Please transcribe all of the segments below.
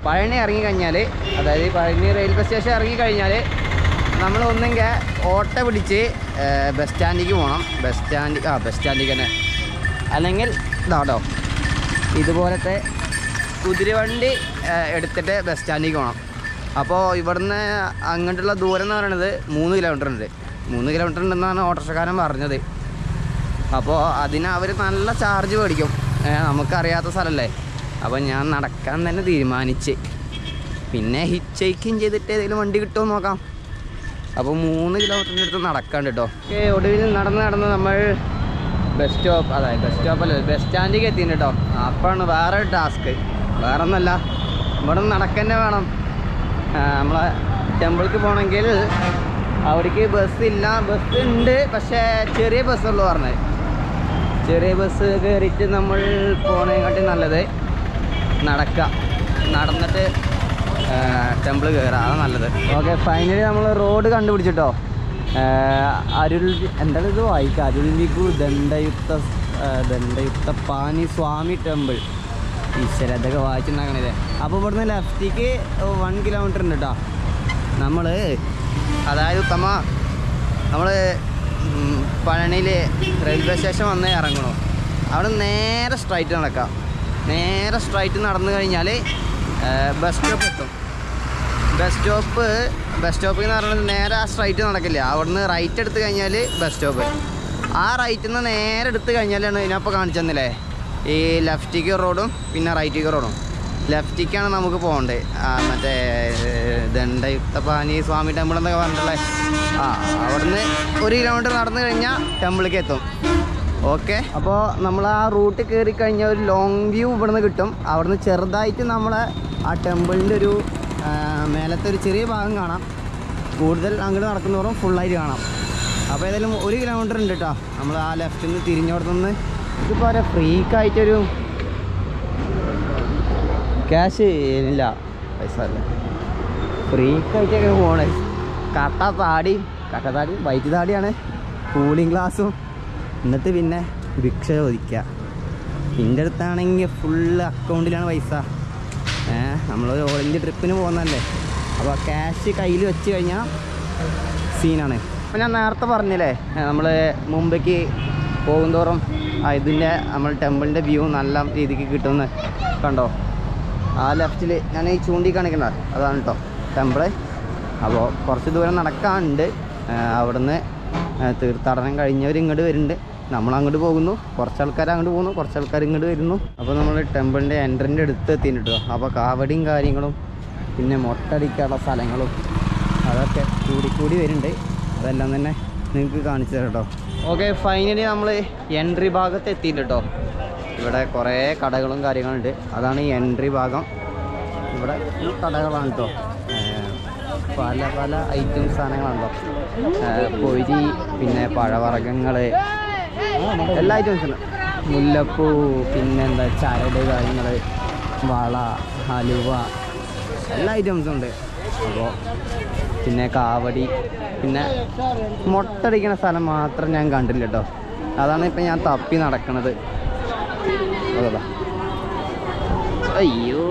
പഴനി ഇറങ്ങി കഴിഞ്ഞാൽ അതായത് പഴനി റെയിൽവേ സ്റ്റേഷൻ ഇറങ്ങി കഴിഞ്ഞാൽ നമ്മൾ ഒന്നെങ്കിൽ ഓട്ടോ പിടിച്ച് ബസ് സ്റ്റാൻഡിലേക്ക് പോകണം ബസ് സ്റ്റാൻഡ് ആ ബസ് സ്റ്റാൻഡിലേക്ക് തന്നെ അല്ലെങ്കിൽ ഇതാട്ടോ ഇതുപോലത്തെ കുതിരവണ്ടി ഏഹ്, എടുത്തിട്ട് ബസ് സ്റ്റാൻഡിലേക്ക് പോകണം അപ്പോൾ ഇവിടുന്ന് അങ്ങോട്ടുള്ള ദൂരം എന്ന് പറയുന്നത് മൂന്ന് കിലോമീറ്റർ ഉണ്ട് മൂന്ന് കിലോമീറ്റർ ഉണ്ടെന്നാണ് ഓട്ടോറിക്ഷക്കാരൻ പറഞ്ഞത് അപ്പോൾ അതിന് അവർ നല്ല ചാർജ് മേടിക്കും ഏഹ്, നമുക്കറിയാത്ത സ്ഥലമല്ലേ അപ്പോൾ ഞാൻ നടക്കാൻ തന്നെ തീരുമാനിച്ച് പിന്നെ ഹിച്ചൈക്കും ചെയ്തിട്ട് ഏതെങ്കിലും വണ്ടി കിട്ടുമോ നോക്കാം അപ്പോൾ മൂന്ന് കിലോമീറ്ററിൻ്റെ അടുത്ത് നടക്കാണ്ട് കേട്ടോ ഓക്കെ ഒടുവിൽ നടന്ന് നടന്ന് നമ്മൾ ബസ് സ്റ്റോപ്പ് അതായത് ബസ് സ്റ്റോപ്പ് അല്ല ബസ് സ്റ്റാൻഡിലേക്ക് എത്തിയിട്ടുണ്ട് കേട്ടോ അപ്പോഴാണ് വേറെ ഒരു ടാസ്ക് വേറെ ഒന്നല്ല ഇവിടെ നിന്ന് നടക്കന്നെ വേണം ആ, നമ്മളെ ടെമ്പിൾക്ക് പോകണമെങ്കിൽ അവിടേക്ക് ബസ് ഇല്ല ബസ് ഉണ്ട് പക്ഷേ ചെറിയ ബസ്സുള്ളൂ പറഞ്ഞത് ചെറിയ ബസ് കയറിയിട്ട് നമ്മൾ പോണേക്കാട്ടി നല്ലത് നടക്കുക നടന്നിട്ട് ടെമ്പിൾ കയറുക അതാണ് നല്ലത് ഓക്കെ ഫൈനലി നമ്മൾ റോഡ് കണ്ടുപിടിച്ചിട്ടോ അരുൾ എന്താണ് ഇത് വായിക്കുക അരുൾവിഗു ദണ്ഡയുക്ത ആ, ദണ്ഡയുക്ത പാനി സ്വാമി ടെമ്പിൾ ഈശ്വര ഇതൊക്കെ വായിച്ചിട്ടുണ്ടാക്കണേ അപ്പോൾ ഇവിടുന്ന് ലെഫ്റ്റിക്ക് വൺ കിലോമീറ്റർ ഉണ്ട് കേട്ടോ നമ്മൾ അതായത് ഉത്തമ നമ്മൾ പഴനിയിൽ റെയിൽവേ സ്റ്റേഷൻ വന്ന് ഇറങ്ങണു അവിടെ നേരെ സ്ട്രൈറ്റ് നടക്കാം നേരെ സ്ട്രൈറ്റ് നടന്നു കഴിഞ്ഞാൽ ബസ് സ്റ്റോപ്പ് എത്തും ബസ് സ്റ്റോപ്പ് ബസ് സ്റ്റോപ്പിൽ എന്ന് പറയുന്നത് നേരെ ആ സ്ട്രൈറ്റ് നടക്കില്ല അവിടുന്ന് റൈറ്റ് എടുത്ത് കഴിഞ്ഞാൽ ബസ് സ്റ്റോപ്പ് ആ റൈറ്റിൽ നിന്ന് നേരെ എടുത്ത് കഴിഞ്ഞാലാണ് ഇതിനപ്പോൾ കാണിച്ചു തന്നില്ലേ ഈ ലെഫ്റ്റിക്ക് റോഡും പിന്നെ റൈറ്റിക്ക് റോഡും ലെഫ്റ്റിക്കാണ് നമുക്ക് പോകേണ്ടത് ആ മറ്റേ ഏർ, ദണ്ഡയുക്തപാനി സ്വാമി ടെമ്പിൾ എന്നൊക്കെ പറഞ്ഞിട്ടുള്ളത് ആ അവിടുന്ന് ഒരു കിലോമീറ്റർ നടന്നു കഴിഞ്ഞാൽ ടെമ്പിളിലേക്ക് എത്തും ഓക്കെ അപ്പോൾ നമ്മൾ ആ റൂട്ട് കയറി കഴിഞ്ഞാൽ ഒരു ലോങ് വ്യൂ ഇവിടുന്ന് കിട്ടും അവിടുന്ന് ചെറുതായിട്ട് നമ്മളെ ആ ടെമ്പിളിൻ്റെ ഒരു ആ, മേലത്തെ ഒരു ചെറിയ ഭാഗം കാണാം കൂടുതൽ അങ്ങോട്ട് നടക്കുന്നതോറും ഫുള്ളായിട്ട് കാണാം അപ്പോൾ ഏതായാലും ഒരു കിലോമീറ്റർ ഉണ്ട് കേട്ടോ നമ്മൾ ആ ലെഫ്റ്റിൽ നിന്ന് തിരിഞ്ഞോടത്തുനിന്ന് ഇതിപ്പോൾ ഒരു ഫ്രീക്കായിട്ടൊരു ക്യാഷ് ഇല്ല പൈസ ഇല്ല ഫ്രീക്കായിട്ടൊക്കെ പോണേ കട്ട താടി കട്ട താടി വൈറ്റ് താടിയാണ് കൂളിംഗ് ഗ്ലാസും എന്നിട്ട് പിന്നെ ഭിക്ഷ ചോദിക്കുക എൻ്റെ അടുത്താണെങ്കിൽ ഫുള്ള് അക്കൗണ്ടിലാണ് പൈസ ഏ നമ്മളൊരു ഓൾ ഇന്ത്യ ട്രിപ്പിന് പോകുന്നതല്ലേ അപ്പോൾ ക്യാഷ് കയ്യിൽ വെച്ച് കഴിഞ്ഞാൽ സീനാണ് അപ്പോൾ ഞാൻ നേരത്തെ പറഞ്ഞില്ലേ നമ്മൾ മുമ്പേക്ക് പോകുന്തോറും ആ ഇതിൻ്റെ നമ്മൾ ടെമ്പിളിൻ്റെ വ്യൂ നല്ല രീതിക്ക് കിട്ടുമെന്ന് കണ്ടോ ആ ലെഫ്റ്റിൽ ഞാൻ ഈ ചൂണ്ടി കാണിക്കണ്ട അതാണ് കേട്ടോ ടെമ്പിള് അപ്പോൾ കുറച്ച് ദൂരം നടക്കാനുണ്ട് ആ, അവിടുന്ന് ആ, തീർത്ഥാടനം കഴിഞ്ഞവർ ഇങ്ങോട്ട് വരുന്നുണ്ട് നമ്മൾ അങ്ങോട്ട് പോകുന്നു കുറച്ച് ആൾക്കാർ അങ്ങോട്ട് പോകുന്നു കുറച്ച് ആൾക്കാർ ഇങ്ങോട്ട് വരുന്നു അപ്പോൾ നമ്മൾ ടെമ്പിളിൻ്റെ എൻട്രൻ്റെ അടുത്ത് എത്തിയിട്ടോ അപ്പോൾ കാവടിയും കാര്യങ്ങളും പിന്നെ മൊട്ടടിക്കാനുള്ള സ്ഥലങ്ങളും അതൊക്കെ കൂടി കൂടി വരുന്നുണ്ട് അതെല്ലാം തന്നെ നിങ്ങൾക്ക് കാണിച്ചു തരാം കേട്ടോ ഓക്കെ ഫൈനലി നമ്മൾ എൻട്രി ഭാഗത്ത് എത്തിയിട്ടോ ഇവിടെ കുറേ കടകളും കാര്യങ്ങളുണ്ട് അതാണ് ഈ എൻട്രി ഭാഗം ഇവിടെ ഈ കടകളാണ് കേട്ടോ പല പല ഐറ്റം സാധനങ്ങളുണ്ടോ പൊരി പിന്നെ പഴവർഗ്ഗങ്ങൾ എല്ലാ ഐറ്റംസും ഉണ്ട് മുല്ലപ്പൂ പിന്നെന്താ ചരട് കാര്യങ്ങൾ വള ഹലുവ എല്ലാ ഐറ്റംസും ഉണ്ട് അപ്പോൾ പിന്നെ കാവടി പിന്നെ മുട്ടടിക്കണ സ്ഥലം മാത്രം ഞാൻ കണ്ടില്ല കേട്ടോ അതാണ് ഇപ്പം ഞാൻ തപ്പി നടക്കണത് അതാ അയ്യോ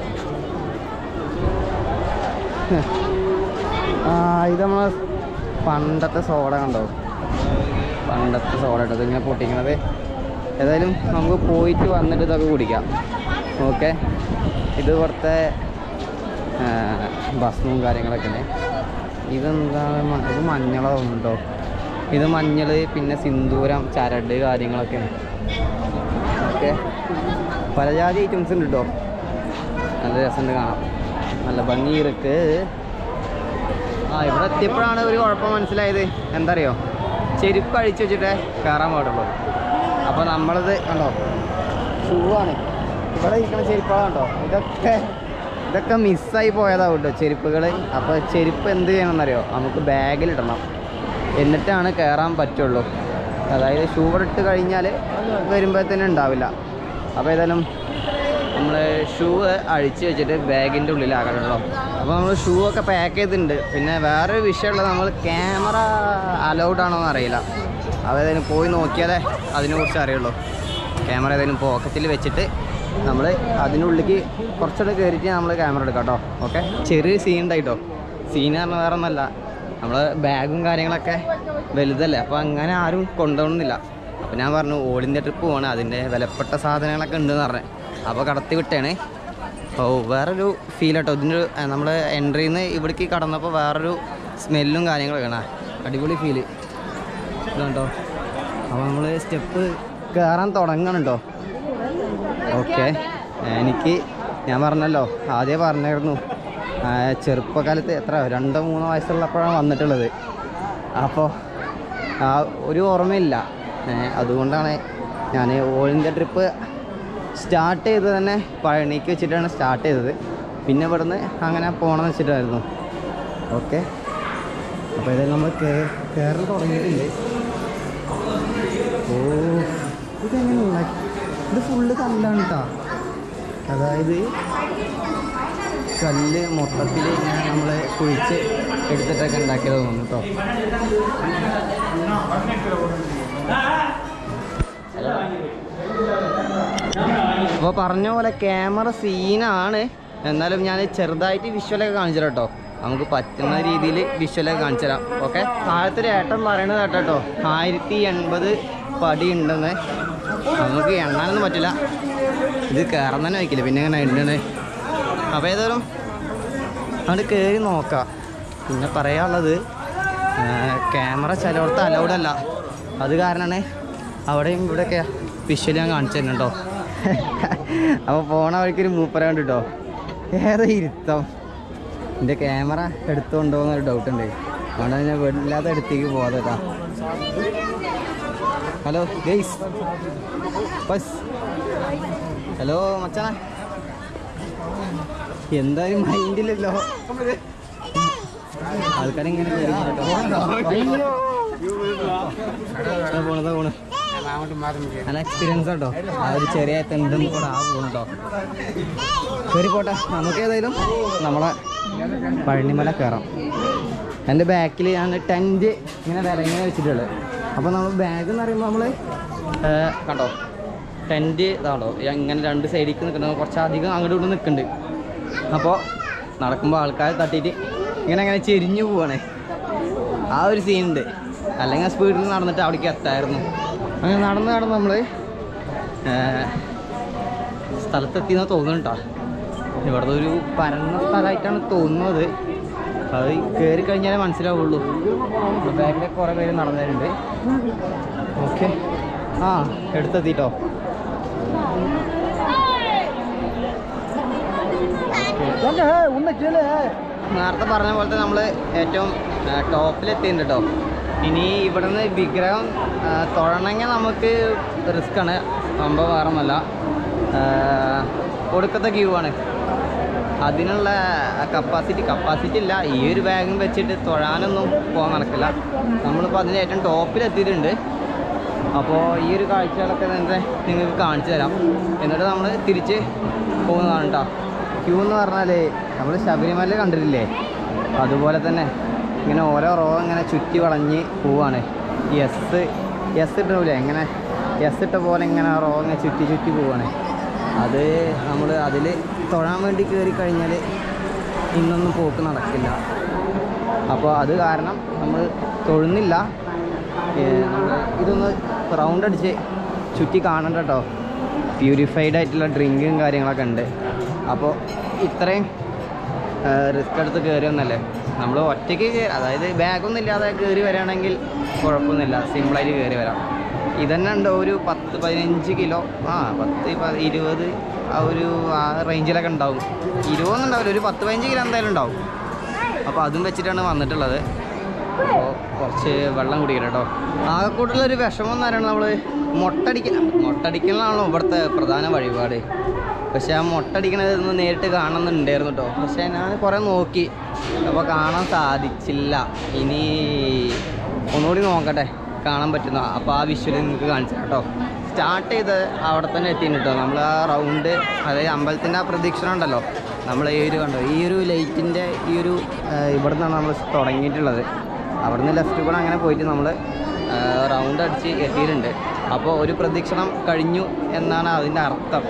ആ ഇത് നമ്മളെ പണ്ടത്തെ സോഡ കണ്ടോ പണ്ടത്തെ സോഡ ഇട്ടത് ഇങ്ങനെ പൊട്ടിക്കണത് ഏതായാലും നമുക്ക് പോയിട്ട് വന്നിട്ട് ഇതൊക്കെ കുടിക്കാം ഓക്കെ ഇത് ഇവിടുത്തെ ഭസ്മവും കാര്യങ്ങളൊക്കെ ഉണ്ട് ഇതെന്താണ് മ- ഇത് മഞ്ഞളോ ഉണ്ടോ ഇത് മഞ്ഞൾ പിന്നെ സിന്ദൂരം ചരട് കാര്യങ്ങളൊക്കെയാണ് ഓക്കെ പല ജാതി ഐറ്റംസ് ഉണ്ട് കേട്ടോ നല്ല രസമുണ്ട് കാണാം നല്ല ഭംഗി ഇருக்கு ആ ഇവിടെ എത്തിയപ്പോഴാണ് ഒരു കുഴപ്പം മനസ്സിലായത് എന്താ അറിയോ ചെരുപ്പ് അഴിച്ചു വെച്ചിട്ടേ കയറാൻ പാടുള്ളൂ അപ്പോൾ നമ്മളത് കണ്ടോ ഷൂ ആണ് ഇവിടെ ഇരിക്കുന്ന ചെരുപ്പുകളാണ് കേട്ടോ ഇതൊക്കെ ഇതൊക്കെ മിസ്സായി പോയതാവും കേട്ടോ ചെരുപ്പുകൾ അപ്പോൾ ചെരുപ്പ് എന്ത് ചെയ്യണമെന്നറിയോ നമുക്ക് ബാഗിലിടണം എന്നിട്ടാണ് കയറാൻ പറ്റുള്ളൂ അതായത് ഷൂ ഇവിടെ ഇട്ട് കഴിഞ്ഞാൽ വരുമ്പോഴത്തേനും ഉണ്ടാവില്ല അപ്പോൾ ഏതായാലും നമ്മൾ ഷൂ അഴിച്ച് വെച്ചിട്ട് ബാഗിൻ്റെ ഉള്ളിലാക്കണം കേട്ടോ അപ്പോൾ നമ്മൾ ഷൂ ഒക്കെ പാക്ക് ചെയ്തിട്ടുണ്ട് പിന്നെ വേറൊരു വിഷയമുള്ളത് നമ്മൾ ക്യാമറ അലൗഡ് ആണോ എന്ന് അറിയില്ല അത് ഏതായാലും പോയി നോക്കിയാലേ അതിനെക്കുറിച്ച് അറിയുള്ളൂ ക്യാമറ ഏതായാലും പോക്കറ്റിൽ വെച്ചിട്ട് നമ്മൾ അതിനുള്ളിലേക്ക് കുറച്ചുകൂടെ കയറിയിട്ട് നമ്മൾ ക്യാമറ എടുക്കാം കേട്ടോ ഓക്കെ ചെറിയ സീൻ ഉണ്ടായിട്ടോ സീൻ പറഞ്ഞാൽ വേറെ ഒന്നല്ല നമ്മൾ ബാഗും കാര്യങ്ങളൊക്കെ വലുതല്ലേ അപ്പോൾ അങ്ങനെ ആരും കൊണ്ടുപോകുന്നില്ല അപ്പോൾ ഞാൻ പറഞ്ഞു ഓൾ ഇന്ത്യ ട്രിപ്പ് പോകണം അതിൻ്റെ വിലപ്പെട്ട സാധനങ്ങളൊക്കെ ഉണ്ടെന്ന് പറഞ്ഞു അപ്പോൾ കടത്തി വിട്ടേണ് ഓ വേറൊരു ഫീൽ കേട്ടോ ഇതിൻ്റെ നമ്മൾ എൻട്രിയിൽ നിന്ന് ഇവിടേക്ക് കടന്നപ്പോൾ വേറൊരു സ്മെല്ലും കാര്യങ്ങളൊക്കെയാണ് അടിപൊളി ഫീല് ഇതുണ്ടോ അപ്പോൾ നമ്മൾ സ്റ്റെപ്പ് കയറാൻ തുടങ്ങണം കേട്ടോ ഓക്കെ എനിക്ക് ഞാൻ പറഞ്ഞല്ലോ ആദ്യം പറഞ്ഞായിരുന്നു ആ, ചെറുപ്പകാലത്ത് എത്ര രണ്ടോ മൂന്നോ വയസ്സുള്ളപ്പോഴാണ് വന്നിട്ടുള്ളത് അപ്പോൾ ആ ഒരു ഓർമ്മയില്ല ഏ, അതുകൊണ്ടാണ് ഞാൻ ഓൾ ഇന്ത്യ ട്രിപ്പ് സ്റ്റാർട്ട് ചെയ്തത് തന്നെ പഴനിക്ക് വെച്ചിട്ടാണ് സ്റ്റാർട്ട് ചെയ്തത് പിന്നെ ഇവിടുന്ന് അങ്ങനെ പോകണമെന്ന് വെച്ചിട്ടായിരുന്നു ഓക്കെ അപ്പോൾ ഇത് നമ്മൾ കയറി തുടങ്ങിയിട്ടുണ്ട് ഓ ഇതെങ്ങനെ ഉണ്ടാക്കി ഇത് ഫുള്ള് കല്ലാണ് കേട്ടോ അതായത് കല്ല് മൊത്തത്തിൽ ഇങ്ങനെ നമ്മൾ കുഴിച്ച് എടുത്തിട്ടൊക്കെ ഉണ്ടാക്കിയത് തോന്നുന്നു കേട്ടോ അപ്പോൾ പറഞ്ഞ പോലെ ക്യാമറ സീനാണ് എന്നാലും ഞാൻ ചെറുതായിട്ട് വിഷ്വലൊക്കെ കാണിച്ചു തരാം കേട്ടോ നമുക്ക് പറ്റുന്ന രീതിയിൽ വിഷ്വലൊക്കെ കാണിച്ചു തരാം ഓക്കെ താഴത്തെ ഒരു ഏട്ടൻ പറയണത് കേട്ടോ ആയിരത്തി എൺപത് പടി ഉണ്ടെന്ന് നമുക്ക് എണ്ണാനൊന്നും പറ്റില്ല ഇത് കയറാൻ തന്നെ വയ്ക്കില്ല പിന്നെ എങ്ങനെ എണ്ണണേ അപ്പോൾ ഏതായാലും അങ്ങോട്ട് കയറി നോക്കാം പിന്നെ പറയാനുള്ളത് ക്യാമറ ചിലയിടത്ത് അലൗഡ് അല്ല അത് കാരണമാണ് അവിടെയും ഇവിടെയൊക്കെ വിഷ്വൽ ഞാൻ കാണിച്ചു തരുന്നുണ്ടോ അപ്പോൾ പോണ വഴിക്കൊരു മൂപ്പര കണ്ടിട്ടോ ഏതാ ഇരുത്തം എൻ്റെ ക്യാമറ എടുത്തുകൊണ്ടോ എന്നൊരു ഡൗട്ട് ഉണ്ട് അതുകൊണ്ടാണ് ഞാൻ വീട്ടില്ലാത്ത അടുത്തേക്ക് പോകാതെ ഹലോ ഗെയ്സ് ബസ് ഹലോ മച്ചാ എന്തായാലും മൈൻഡില്ലല്ലോ ആൾക്കാരിങ്ങനെ കേറി കേട്ടോ. ദാ പോണ്, ദാ പോണ്. നല്ല എക്സ്പീരിയൻസ് കേട്ടോ ആ ഒരു ചെറിയ തെണ്ടും കൂടെ ആ പോണു കേട്ടോ കയറി പോട്ടെ നമുക്ക് ഏതായാലും നമ്മളെ പഴനിമല കയറാം എൻ്റെ ബാക്കിൽ ഞാൻ ടെൻറ്റ് ഇങ്ങനെ വില ഇങ്ങനെ വെച്ചിട്ടുള്ളത് അപ്പോൾ നമ്മൾ ബാഗ് എന്ന് പറയുമ്പോൾ നമ്മൾ കണ്ടോ ടെൻറ്റ് ഇതാണോ ഇങ്ങനെ രണ്ട് സൈഡിലേക്ക് നിൽക്കുന്നത് കുറച്ചധികം അങ്ങോട്ടും ഇങ്ങോട്ടും നിൽക്കുന്നുണ്ട് അപ്പോൾ നടക്കുമ്പോൾ ആൾക്കാർ തട്ടിയിട്ട് ഇങ്ങനെ അങ്ങനെ ചെരിഞ്ഞു പോവാണ് ആ ഒരു സീനുണ്ട് അല്ലെങ്കിൽ സ്പീഡിൽ നടന്നിട്ട് അവിടേക്ക് എത്തായിരുന്നു അങ്ങനെ നടന്ന് നടന്ന് നമ്മൾ സ്ഥലത്തെത്തിയെന്ന് തോന്നുന്നു കേട്ടോ ഇവിടുത്തെ ഒരു പരന്ന സ്ഥലമായിട്ടാണ് തോന്നുന്നത് അത് കയറി കഴിഞ്ഞാലേ മനസ്സിലാവുള്ളൂ ബാക്കിലെ കുറേ പേര് നടന്നവരുണ്ട് ഓക്കെ ആ എടുത്തെത്തിട്ടോ നേരത്തെ പറഞ്ഞ പോലത്തെ നമ്മൾ ഏറ്റവും ടോപ്പിലെത്തിയിട്ടുണ്ട് കേട്ടോ ഇനി ഇവിടുന്ന് വിഗ്രഹം ആ, തൊഴണമെങ്കിൽ നമുക്ക് റിസ്ക് ആണ് സംഭവം വേറെ ഒന്നല്ല ഒടുക്കത്തെ ക്യൂ ആണ് അതിനുള്ള കപ്പാസിറ്റി കപ്പാസിറ്റി ഇല്ല ഈ ഒരു ബാഗും വെച്ചിട്ട് തൊഴാനൊന്നും പോകാൻ നടക്കില്ല നമ്മളിപ്പോൾ അതിന് ഏറ്റവും ടോപ്പിലെത്തിയിട്ടുണ്ട് അപ്പോൾ ഈ ഒരു കാഴ്ചകളൊക്കെ തന്നെ നിങ്ങൾക്ക് കാണിച്ചു തരാം എന്നിട്ട് നമ്മൾ തിരിച്ച് പോകുന്നതാണ് കേട്ടോ ക്യൂ എന്ന് പറഞ്ഞാൽ നമ്മൾ ശബരിമല കണ്ടിട്ടില്ലേ അതുപോലെ തന്നെ ഇങ്ങനെ ഓരോ റോ ഇങ്ങനെ ചുറ്റി വളഞ്ഞ് പോവാണ് എസ് എസ് ഇട്ടില്ലേ ഇങ്ങനെ എസ് ഇട്ട പോലെ ഇങ്ങനെ റോ ഇങ്ങനെ ചുറ്റി ചുറ്റി പോവാണ് അത് നമ്മൾ അതിൽ തൊഴാൻ വേണ്ടി കയറി കഴിഞ്ഞാൽ ഇന്നൊന്നും പോക്ക് നടക്കില്ല അപ്പോൾ അത് കാരണം നമ്മൾ തൊഴുന്നില്ല ഏഹ് നമ്മള് ഇതൊന്ന് റൗണ്ട് അടിച്ച് ചുറ്റി കാണണ്ട കേട്ടോ പ്യൂരിഫൈഡ് ആയിട്ടുള്ള ഡ്രിങ്കും കാര്യങ്ങളൊക്കെ ഉണ്ട് അപ്പോൾ ഇത്രയും റിസ്ക് എടുത്ത് കയറിയൊന്നല്ലേ നമ്മൾ ഒറ്റയ്ക്ക് കയറി അതായത് ബാഗൊന്നും ഇല്ലാതെ കയറി വരികയാണെങ്കിൽ കുഴപ്പമൊന്നുമില്ല സിമ്പിളായിട്ട് കയറി വരാം ഇതന്നെ ഉണ്ട് ഒരു പത്ത് പതിനഞ്ച് കിലോ ആ പത്ത് പ- ഇരുപത് ആ ഒരു ആ റേഞ്ചിലൊക്കെ ഉണ്ടാവും ഇരുപതൊന്നും ഉണ്ടാവില്ല ഒരു പത്ത് പതിനഞ്ച് കിലോ എന്തായാലും ഉണ്ടാവും അപ്പോൾ അതും വെച്ചിട്ടാണ് വന്നിട്ടുള്ളത് അപ്പോൾ കുറച്ച് വെള്ളം കുടിക്കണം കേട്ടോ ആകെക്കൂട്ടുള്ളൊരു വിഷമം എന്ന് പറയുന്നത് നമ്മൾ മുട്ടടിക്കൽ മുട്ടടിക്കലാണല്ലോ ഇവിടുത്തെ പ്രധാന വഴിപാട് പക്ഷെ ആ മുട്ടടിക്കണത് ഒന്ന് നേരിട്ട് കാണണമെന്നുണ്ടായിരുന്നു കേട്ടോ പക്ഷേ ഞാൻ കുറേ നോക്കി അപ്പോൾ കാണാൻ സാധിച്ചില്ല ഇനി ഒന്നുകൂടി നോക്കട്ടെ കാണാൻ പറ്റുന്ന അപ്പോൾ ആ വിഷ്വൽ നിങ്ങൾക്ക് കാണിച്ചു തരാം കേട്ടോ സ്റ്റാർട്ട് ചെയ്ത് അവിടെ തന്നെ എത്തിയിട്ടുണ്ട് കേട്ടോ നമ്മൾ ആ റൗണ്ട് അതായത് അമ്പലത്തിൻ്റെ ആ പ്രദക്ഷിണം ഉണ്ടല്ലോ നമ്മൾ ഈ ഒരു കണ്ടോ ഈ ഒരു ലൈറ്റിൻ്റെ ഈ ഒരു ഇവിടെ നിന്നാണ് നമ്മൾ തുടങ്ങിയിട്ടുള്ളത് അവിടെ നിന്ന് ലെഫ്റ്റ് കൂടെ അങ്ങനെ പോയിട്ട് നമ്മൾ റൗണ്ട് അടിച്ച് എത്തിയിട്ടുണ്ട് അപ്പോൾ ഒരു പ്രദക്ഷിണം കഴിഞ്ഞു എന്നാണ് അതിൻ്റെ അർത്ഥം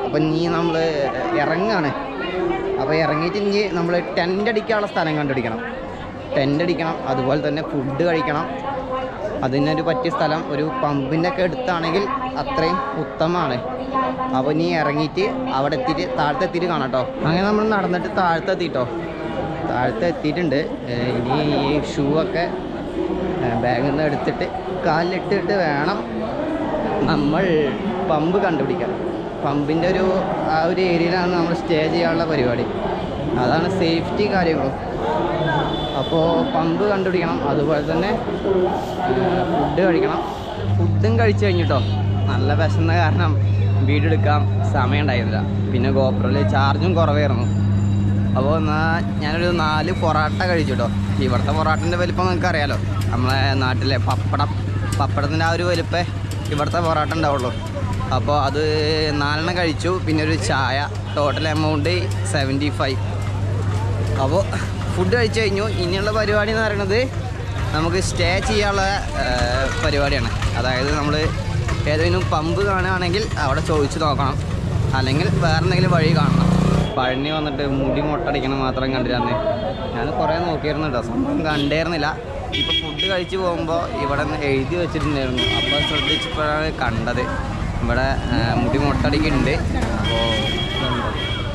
അപ്പം ഇനി നമ്മൾ ഇറങ്ങാണ് അപ്പോൾ ഇറങ്ങിയിട്ട് ഇനി നമ്മൾ ടെൻ്റ് അടിക്കാനുള്ള സ്ഥലം കണ്ടുപിടിക്കണം ടെൻ്റ് അടിക്കണം അതുപോലെ തന്നെ ഫുഡ് കഴിക്കണം അതിനൊരു പറ്റിയ സ്ഥലം ഒരു പമ്പിൻ്റെ ഒക്കെ അടുത്താണെങ്കിൽ അത്രയും ഉത്തമമാണ് അപ്പോൾ ഇനി ഇറങ്ങിയിട്ട് അവിടെ എത്തിയിട്ട് താഴത്തെ എത്തിയിട്ട് കാണാം കേട്ടോ അങ്ങനെ നമ്മൾ നടന്നിട്ട് താഴത്തെ എത്തിയിട്ടോ താഴത്തെ എത്തിയിട്ടുണ്ട് ഏഹ് ഇനി ഈ ഷൂ ഒക്കെ ബാഗിൽ നിന്ന് എടുത്തിട്ട് കാലിലിട്ടിട്ട് വേണം നമ്മൾ പമ്പ് കണ്ടുപിടിക്കാൻ പമ്പിൻ്റെ ഒരു ആ ഒരു ഏരിയയിലാണ് നമ്മൾ സ്റ്റേ ചെയ്യാനുള്ള പരിപാടി അതാണ് സേഫ്റ്റി കാര്യങ്ങളും അപ്പോൾ പമ്പ് കണ്ടുപിടിക്കണം അതുപോലെ തന്നെ ഫുഡ് കഴിക്കണം ഫുഡും കഴിച്ചു കഴിഞ്ഞിട്ടോ നല്ല വിശന്ന കാരണം വീഡിയോ എടുക്കാൻ സമയം ഉണ്ടായിരുന്നില്ല പിന്നെ ഗോപ്രോയിൽ ചാർജും കുറവായിരുന്നു അപ്പോൾ എന്നാൽ ഞാനൊരു നാല് പൊറാട്ട കഴിച്ചു കേട്ടോ ഇവിടുത്തെ പൊറാട്ടൻ്റെ വലിപ്പം നിങ്ങൾക്ക് അറിയാലോ നമ്മളെ നാട്ടിലെ പപ്പടം പപ്പടത്തിൻ്റെ ആ ഒരു വലിപ്പേ ഇവിടുത്തെ പൊറാട്ട ഉണ്ടാവുള്ളൂ അപ്പോൾ അത് നാലെണ്ണം കഴിച്ചു പിന്നെ ഒരു ചായ ടോട്ടൽ എമൗണ്ട് സെവൻറ്റി ഫൈവ് അപ്പോൾ ഫുഡ് കഴിച്ചു കഴിഞ്ഞു ഇനിയുള്ള പരിപാടി എന്ന് പറയുന്നത് നമുക്ക് സ്റ്റേ ചെയ്യാനുള്ള ആ, പരിപാടിയാണ് അതായത് നമ്മൾ ഏതെങ്കിലും പമ്പ് കാണുകയാണെങ്കിൽ അവിടെ ചോദിച്ചു നോക്കണം അല്ലെങ്കിൽ വേറെ എന്തെങ്കിലും വഴി കാണണം പഴനി വന്നിട്ട് മുടി മൊട്ടടിക്കണം മാത്രം കണ്ടിരുന്നേ ഞാൻ കുറേ നോക്കിയിരുന്നു കേട്ടോ സംഭവം കണ്ടായിരുന്നില്ല ഇപ്പോൾ ഫുഡ് കഴിച്ച് പോകുമ്പോൾ ഇവിടെ നിന്ന് എഴുതി വെച്ചിട്ടുണ്ടായിരുന്നു അപ്പോൾ ശ്രദ്ധിച്ചപ്പോഴാണ് കണ്ടത് ഇവിടെ ആ, മുടി മൊട്ടടിക്കുന്നുണ്ട് അപ്പോൾ ഇതുണ്ട്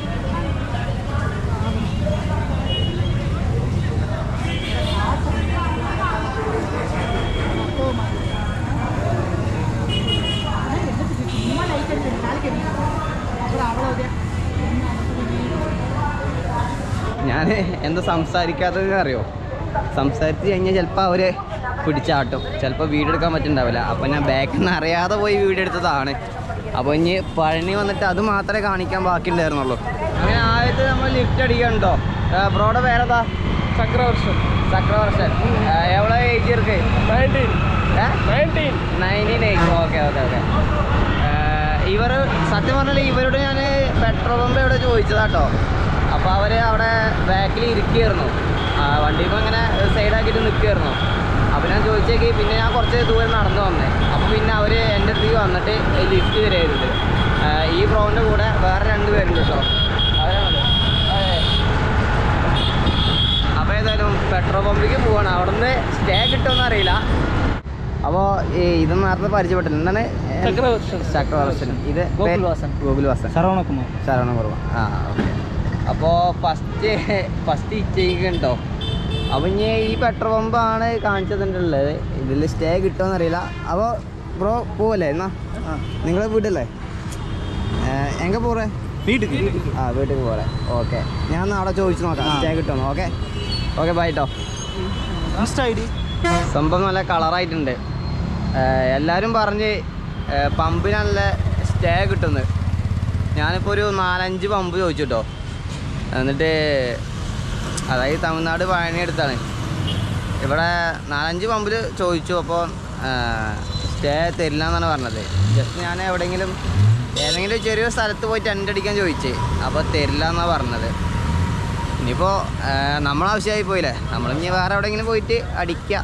ഞാൻ എന്താ സംസാരിക്കാത്തത് അറിയോ സംസാരിച്ച് കഴിഞ്ഞാൽ ചിലപ്പോൾ അവർ പിടിച്ചാട്ടും ചിലപ്പോൾ വീഡിയോ എടുക്കാൻ പറ്റുന്നുണ്ടാവില്ല അപ്പോൾ ഞാൻ ബാക്കിൽ നിന്ന് അറിയാതെ പോയി വീഡിയോ എടുത്തതാണ് അപ്പോൾ ഇനി പഴനി വന്നിട്ട് അത് മാത്രമേ കാണിക്കാൻ ബാക്കിയുണ്ടായിരുന്നുള്ളൂ അങ്ങനെ ആദ്യത്തെ നമ്മൾ ലിഫ്റ്റ് അടിക്കണ്ടോ ബ്രോയുടെ പേരതാ ചക്രവർഷം ചക്രവർഷൻ എവിടെ ഏജ് ഇருக்கு നയൻറ്റീൻ ഏ nineteen nineteen eight okay okay okay ഇവർ സത്യം പറഞ്ഞാൽ ഇവരോട് ഞാൻ പെട്രോൾ പമ്പ് എവിടെ ചോദിച്ചതാട്ടോ അപ്പോൾ അവർ അവിടെ ബാക്കിൽ ഇരിക്കുകയായിരുന്നു വണ്ടി ഇപ്പോൾ ഇങ്ങനെ സൈഡാക്കിയിട്ട് നിൽക്കുകയായിരുന്നു അപ്പോൾ ഞാൻ ചോദിച്ചേക്ക് പിന്നെ ഞാൻ കുറച്ച് ദൂരം നടന്നു വന്നേ അപ്പോൾ പിന്നെ അവർ എൻ്റെ അടുത്തേക്ക് വന്നിട്ട് ലിഫ്റ്റ് തരുന്നുണ്ട് ഈ ബ്രോൻ്റെ കൂടെ വേറെ രണ്ട് പേരുണ്ട് കേട്ടോ അവരാണത് അതെ അപ്പോൾ ഏതായാലും പെട്രോൾ പമ്പിലേക്ക് പോവാണ് അവിടുന്ന് സ്റ്റേ കിട്ടുമെന്ന് അറിയില്ല അപ്പോൾ ഇത് നേരത്തെ പരിചയപ്പെട്ടില്ല എന്താണ് ചക്രവർഷം ചക്രവർഷൻ ഇത് ഗോകുൽവാസൻ. ഗോകുൽവാസൻ ശരവണകുമാർ ശരവണ കുറവ് ആ ഓക്കെ അപ്പോൾ ഫസ്റ്റ് ഫസ്റ്റ് ഇച്ചയ്ക്ക് ഉണ്ടോ അപ്പോൾ ഇനി ഈ പെട്രോൾ പമ്പാണ് കാണിച്ചതിട്ടുള്ളത് ഇതിൽ സ്റ്റേ കിട്ടുമെന്ന് അറിയില്ല അപ്പോൾ ബ്രോ പോവല്ലേ എന്നാ നിങ്ങൾ വീട്ടിലല്ലേ എங்கே പോറേ വീട്ടിക്ക് ആ വീട്ടിൽ പോലെ ഓക്കെ ഞാൻ ഒന്ന് അവിടെ ചോദിച്ചു നോക്കാം ആ. സ്റ്റേ കിട്ടുമെന്ന് ഓക്കെ ഓക്കെ ബൈ കേട്ടോ ഇൻസ്റ്റ ഐ ഡി സംഭവം നല്ല കളറായിട്ടുണ്ട് എല്ലാവരും പറഞ്ഞ് ഏഹ് പമ്പിന് നല്ല സ്റ്റേ കിട്ടുന്നത് ഞാനിപ്പോൾ ഒരു നാലഞ്ച് പമ്പ് ചോദിച്ചു കേട്ടോ എന്നിട്ട് അതായത് തമിഴ്നാട് പഴനി അടുത്താണ് ഇവിടെ നാലഞ്ച് പമ്പിൽ ചോദിച്ചു അപ്പോൾ സ്റ്റേ തരില്ല എന്നാണ് പറഞ്ഞത് ജസ്റ്റ് ഞാൻ എവിടെയെങ്കിലും ഏതെങ്കിലും ചെറിയൊരു സ്ഥലത്ത് പോയി ടെൻ്റ് അടിക്കാൻ ചോദിച്ചേ അപ്പോൾ തരില്ല എന്നാണ് പറഞ്ഞത് ഇനിയിപ്പോൾ നമ്മളാവശ്യമായി പോയില്ലേ നമ്മളിനി വേറെ എവിടെയെങ്കിലും പോയിട്ട് അടിക്കുക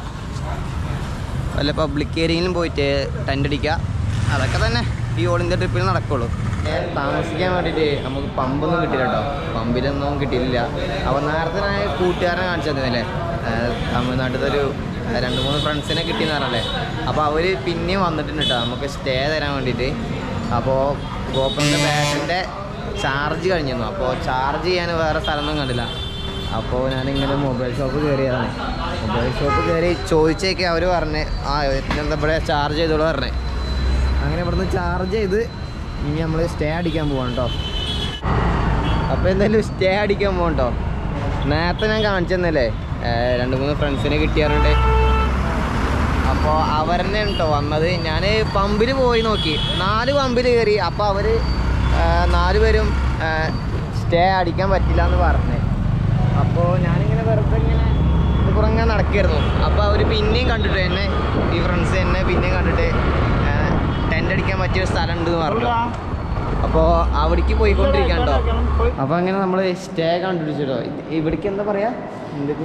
വല്ല പബ്ലിക് ഏരിയയിലും പോയിട്ട് ടെൻ്റ് അടിക്കുക അതൊക്കെ തന്നെ ഈ ഓൾ ഇന്ത്യ ട്രിപ്പിൽ നടക്കുള്ളൂ താമസിക്കാൻ വേണ്ടിയിട്ട് നമുക്ക് പമ്പൊന്നും കിട്ടില്ല കേട്ടോ പമ്പിലൊന്നും കിട്ടിയില്ല അപ്പോൾ നേരത്തെ ഞാൻ കൂട്ടുകാരനെ കാണിച്ചു തന്നില്ലേ തമിഴ്നാട്ടിലത്തെ ഒരു രണ്ട് മൂന്ന് ഫ്രണ്ട്സിനെ കിട്ടിയെന്ന് പറഞ്ഞല്ലേ അപ്പോൾ അവർ പിന്നെയും വന്നിട്ടുണ്ട് കേട്ടോ നമുക്ക് സ്റ്റേ തരാൻ വേണ്ടിയിട്ട് അപ്പോൾ ഗോപുരൻ്റെ ബാറ്റിൻ്റെ ചാർജ് കഴിഞ്ഞിരുന്നു അപ്പോൾ ചാർജ് ചെയ്യാൻ വേറെ സ്ഥലമൊന്നും കണ്ടില്ല അപ്പോൾ ഞാനിങ്ങനെ മൊബൈൽ ഷോപ്പ് കയറിയതാണ് മൊബൈൽ ഷോപ്പ് കയറി ചോദിച്ചേക്ക് അവർ പറഞ്ഞ് ആ എന്താ ഇവിടെ ചാർജ് ചെയ്തോളൂ പറഞ്ഞേ അങ്ങനെ ഇവിടുന്ന് ചാർജ് ചെയ്ത് ഇനി നമ്മൾ സ്റ്റേ അടിക്കാൻ പോവാണ് കേട്ടോ അപ്പോൾ എന്തായാലും സ്റ്റേ അടിക്കാൻ പോകാം കേട്ടോ നേരത്തെ ഞാൻ കാണിച്ചു തന്നല്ലേ ഏർ രണ്ട് മൂന്ന് ഫ്രണ്ട്സിനെ കിട്ടിയാറുണ്ട് അപ്പോൾ അവരെന്നെ കേട്ടോ വന്നത് ഞാൻ പമ്പിൽ പോയി നോക്കി നാല് പമ്പിൽ കയറി അപ്പോൾ അവർ നാല് പേരും സ്റ്റേ അടിക്കാൻ പറ്റില്ല എന്ന് പറഞ്ഞേ അപ്പോൾ ഞാനിങ്ങനെ വെറുതെ ഇങ്ങനെ ഇത് പുറങ്ങെ നടക്കായിരുന്നു അപ്പോൾ അവർ പിന്നെയും കണ്ടിട്ട് എന്നെ ഈ ഫ്രണ്ട്സ് എന്നെ പിന്നെയും കണ്ടിട്ട് ടെൻ്റ് അടിക്കാൻ പറ്റിയ ഒരു സ്ഥലം ഉണ്ട് എന്ന് പറഞ്ഞു അപ്പോൾ അവിടേക്ക് പോയിക്കൊണ്ടിരിക്കാൻ കേട്ടോ അപ്പോൾ അങ്ങനെ നമ്മൾ സ്റ്റേ കണ്ടുപിടിച്ചിട്ടോ ഇവിടേക്ക് എന്താ പറയാ എന്തൊക്കെ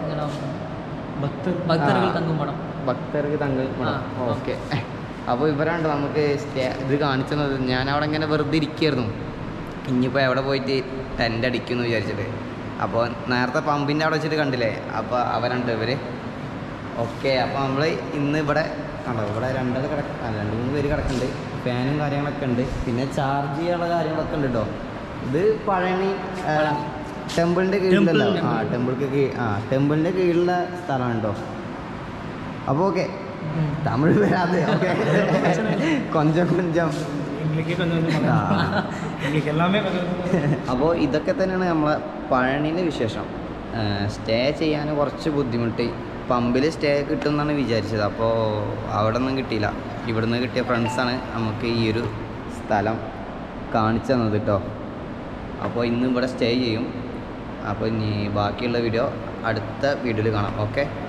ഭക്തർ ഭക്തர்கள் തങ്കും പടം ഭക്തർക്ക് തങ്ങൾ ആ, ഓക്കെ അപ്പോൾ ഇവരാണ്ട് നമുക്ക് സ്റ്റേ ഇത് കാണിച്ചത് ഞാൻ അവിടെ ഇങ്ങനെ വെറുതെ ഇരിക്കുകയായിരുന്നു ഇനിയിപ്പോൾ എവിടെ പോയിട്ട് ടെൻ്റ് അടിക്കുമെന്ന് വിചാരിച്ചിട്ട് അപ്പോൾ നേരത്തെ പമ്പിൻ്റെ അവിടെ വെച്ചിട്ട് കണ്ടില്ലേ അപ്പോൾ അവരുണ്ട് ഇവർ ഓക്കെ അപ്പോൾ നമ്മൾ ഇന്ന് ഇവിടെ കണ്ടോ ഇവിടെ രണ്ടര കിടക്ക അല്ല രണ്ട് മൂന്ന് പേര് കിടക്കുന്നുണ്ട് ഫാനും കാര്യങ്ങളൊക്കെ ഉണ്ട് പിന്നെ ചാർജ് ചെയ്യാനുള്ള കാര്യങ്ങളൊക്കെ ഉണ്ട് കേട്ടോ ഇത് പഴനി ടെമ്പിളിൻ്റെ കീഴിലല്ലോ Temple. ആ ടെമ്പിൾക്ക് കീഴ് ആ ടെമ്പിളിൻ്റെ കീഴിലുള്ള സ്ഥലമാണ് കേട്ടോ അപ്പോൾ ഓക്കെ തമിഴ് വരാതെ ഓക്കെ കൊഞ്ചം കൊഞ്ചം എங்களுக்கு கொஞ்சம் கொஞ்சம் ആ எங்களுக்கு எல்லாமே கொஞ்சம் கொஞ்சம் അപ്പോൾ ഇതൊക്കെ തന്നെയാണ് നമ്മളെ പഴനിയിലെ വിശേഷം സ്റ്റേ ചെയ്യാൻ കുറച്ച് ബുദ്ധിമുട്ടി പമ്പിൽ സ്റ്റേ കിട്ടും എന്നാണ് വിചാരിച്ചത് അപ്പോൾ അവിടെ ഒന്നും കിട്ടിയില്ല ഇവിടുന്ന് കിട്ടിയ ഫ്രണ്ട്സാണ് നമുക്ക് ഈ ഒരു സ്ഥലം കാണിച്ചു തന്നത് കേട്ടോ അപ്പോൾ ഇന്ന് ഇവിടെ സ്റ്റേ ചെയ്യും അപ്പോൾ ഇനി ബാക്കിയുള്ള വീഡിയോ അടുത്ത വീഡിയോയിൽ കാണാം ഓക്കെ